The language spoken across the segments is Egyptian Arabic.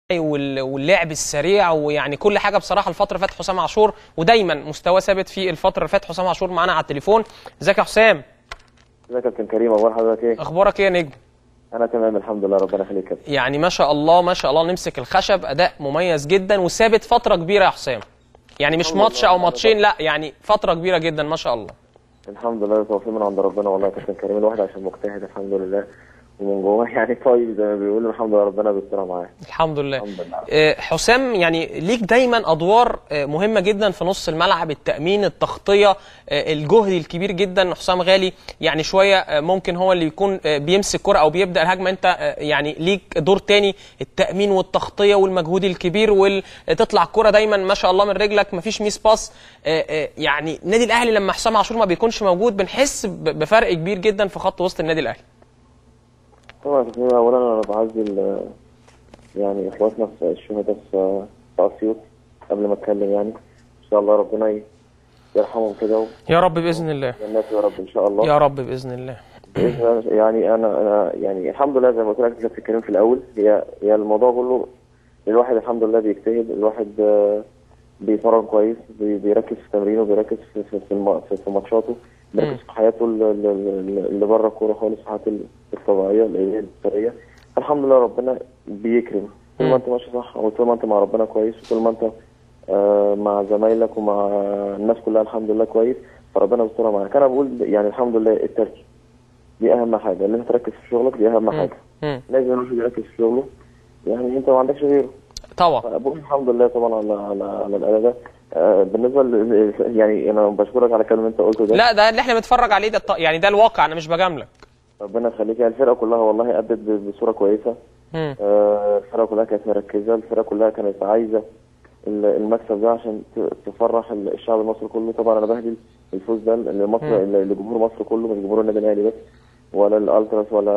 وال- واللعب السريع ويعني كل حاجه بصراحه الفتره اللي فاتت حسام عاشور ودايما مستواه ثابت في الفتره اللي فاتت حسام عاشور معانا على التليفون ازيك يا حسام ازيك يا كابتن كريم اخبار حضرتك ايه؟ اخبارك ايه يا نجم انا تمام الحمد لله ربنا يخليك يا كابتن يعني ما شاء الله ما شاء الله نمسك الخشب اداء مميز جدا وثابت فتره كبيره يا حسام يعني مش الحمد ماتش لله. او ماتشين لا يعني فتره كبيره جدا ما شاء الله الحمد لله توفيق من عند ربنا والله يا كابتن كريم الواحد عشان مجتهد الحمد لله ومن جواه يعني طيب زي ما بيقولوا الحمد لله ربنا بيسترها معاه الحمد لله الحمد لله آه، حسام يعني ليك دايما ادوار آه، مهمه جدا في نص الملعب التامين التغطيه آه، الجهد الكبير جدا حسام غالي يعني شويه آه، ممكن هو اللي يكون آه، بيمسك كرة او بيبدا الهجمه انت آه، يعني ليك دور تاني التامين والتغطيه والمجهود الكبير وتطلع الكرة دايما ما شاء الله من رجلك مفيش ميس باس آه، آه، يعني النادي الاهلي لما حسام عاشور ما بيكونش موجود بنحس ب- بفرق كبير جدا في خط وسط النادي الاهلي طبعا يا كابتن اولا انا بعزي ال- يعني اخواتنا في الشهداء في في اسيوط قبل ما اتكلم يعني ان شاء الله ربنا ي- يرحمهم كده يا رب باذن الله وجنات يا رب ان شاء الله يا رب باذن الله بإذن الله يعني انا انا يعني الحمد لله زي ما قلت لك كابتن كريم في الاول هي هي الموضوع كله الواحد الحمد لله بيجتهد الواحد آه، بيتمرن كويس بي- بيركز في تمرينه بيركز في في في, الم- في, في ماتشاته بيركز في حياته ال- ال- ال- اللي بره الكوره خالص في حياته الطبيعيه اللي هي البشريه الحمد لله ربنا بيكرم طول ما انت ماشي صح وطول ما انت مع ربنا كويس وطول ما انت آه، مع زمايلك ومع الناس كلها الحمد لله كويس فربنا بيسترها معاك انا بقول يعني الحمد لله التركيز دي اهم حاجه ان انت تركز في شغلك دي اهم حاجه مم. لازم الواحد يركز في شغله يعني انت ما عندكش غيره طبعا بقول الحمد لله طبعا على على على الاداء ده آه، بالنسبه ل... يعني انا بشكرك على الكلام اللي انت قلته ده لا ده اللي احنا بنتفرج عليه ده الط- يعني ده الواقع انا مش بجاملك ربنا يخليك يعني الفرقه كلها والله ادت ب- بصوره كويسه مم. آه، الفرقه كلها كانت مركزه الفرقه كلها كانت عايزه ال- المكسب ده عشان ت- تفرح ال- الشعب المصري كله طبعا انا بهدي الفوز ده لمصر مم. لجمهور مصر كله مش جمهور النادي الاهلي بس ولا الالتراس ولا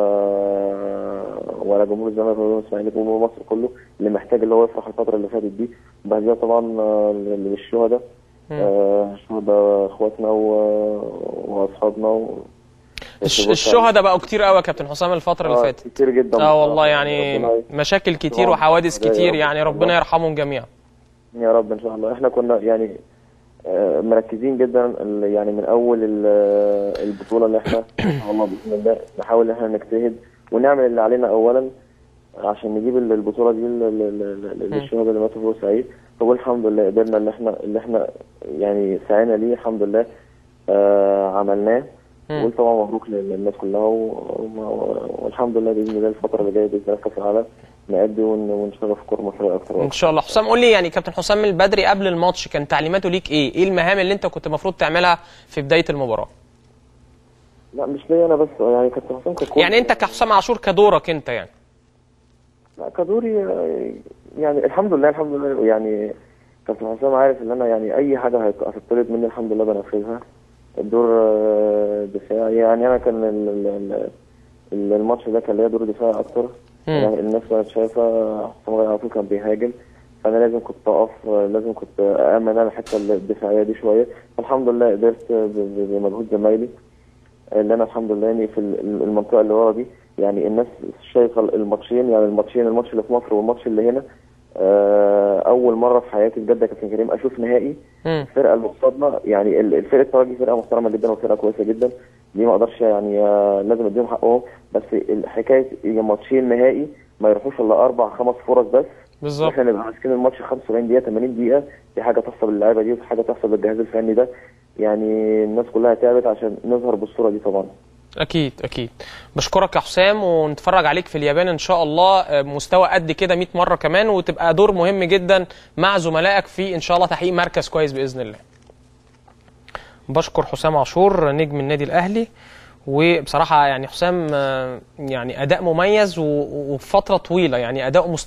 ولا جمهور الزمالك ولا جمهور الاسماعيلي جمهور مصر كله اللي محتاج اللي هو يفرح الفتره اللي فاتت دي بهديها طبعا آه، للشهداء آه، الشهداء اخواتنا و- واصحابنا و... الش- الشهداء بقوا كتير قوي يا كابتن حسام الفتره اللي آه، فاتت كتير جدا اه والله بصراحة. يعني ربنا ي- مشاكل كتير طبعاً. وحوادث يا كتير رب. يعني ربنا الله. يرحمهم جميعا يا رب ان شاء الله احنا كنا يعني آه، مركزين جدا ال- يعني من اول ال- البطوله اللي احنا ان شاء الله باذن الله نحاول ان احنا نجتهد ونعمل اللي علينا اولا عشان نجيب ال- البطوله دي لل- لل- لل- للشهداء اللي ماتوا في بورسعيد فقول الحمد لله قدرنا اللي احنا اللي احنا يعني سعينا ليه الحمد لله آه عملناه مم. وقول طبعا مبروك لل- للناس كلها و- و- والحمد لله باذن الله الفتره اللي جايه باذن الله كاس العالم نأدي ون- ونشتغل في كوره مصريه اكتر ان واكتر شاء الله حسام قول لي يعني كابتن حسام البدري قبل الماتش كان تعليماته ليك ايه ايه المهام اللي انت كنت المفروض تعملها في بدايه المباراه لا مش ليا انا بس يعني كابتن حسام ككل يعني انت كحسام عاشور كدورك انت يعني لا كدوري آه، يعني الحمد لله الحمد لله يعني كابتن حسام عارف ان انا يعني اي حاجه هت- هتطلب مني الحمد لله بنفذها الدور آه، دفاعي يعني انا كان ال- ال- ال- ال- الماتش ده كان ليا دور دفاعي اكتر مم. يعني الناس كانت شايفه حسام غالي على طول كان بيهاجم فانا لازم كنت اقف آه، لازم كنت امن انا الحته الدفاعيه دي شويه فالحمد لله قدرت ب- ب- بمجهود زمايلي اللي انا الحمد لله يعني في ال- المنطقه اللي ورا دي يعني الناس شايفه الماتشين يعني الماتشين الماتش اللي في مصر والماتش اللي هنا آه، اول مره في حياتي بجد يا كابتن كريم اشوف نهائي مم. الفرقه اللي قصادنا يعني ال- الفرقه الترجي فرقه محترمه جدا وفرقه كويسه جدا دي ما اقدرش يعني آه، لازم اديهم حقهم بس الحكايه يا ماتشين نهائي ما يروحوش الا اربع خمس فرص بس بالظبط احنا نبقى ماسكين الماتش 75 دقيقه 80 دقيقه دي حاجه تحسب للعيبه دي وحاجه تحسب للجهاز الفني ده يعني الناس كلها تعبت عشان نظهر بالصوره دي طبعا اكيد اكيد بشكرك يا حسام ونتفرج عليك في اليابان ان شاء الله آه، مستوى قد كده 100 مره كمان وتبقى دور مهم جدا مع زملائك في ان شاء الله تحقيق مركز كويس باذن الله بشكر حسام عاشور نجم النادي الاهلي وبصراحه يعني حسام آه، يعني اداء مميز و- وفي فتره طويله يعني اداؤه مست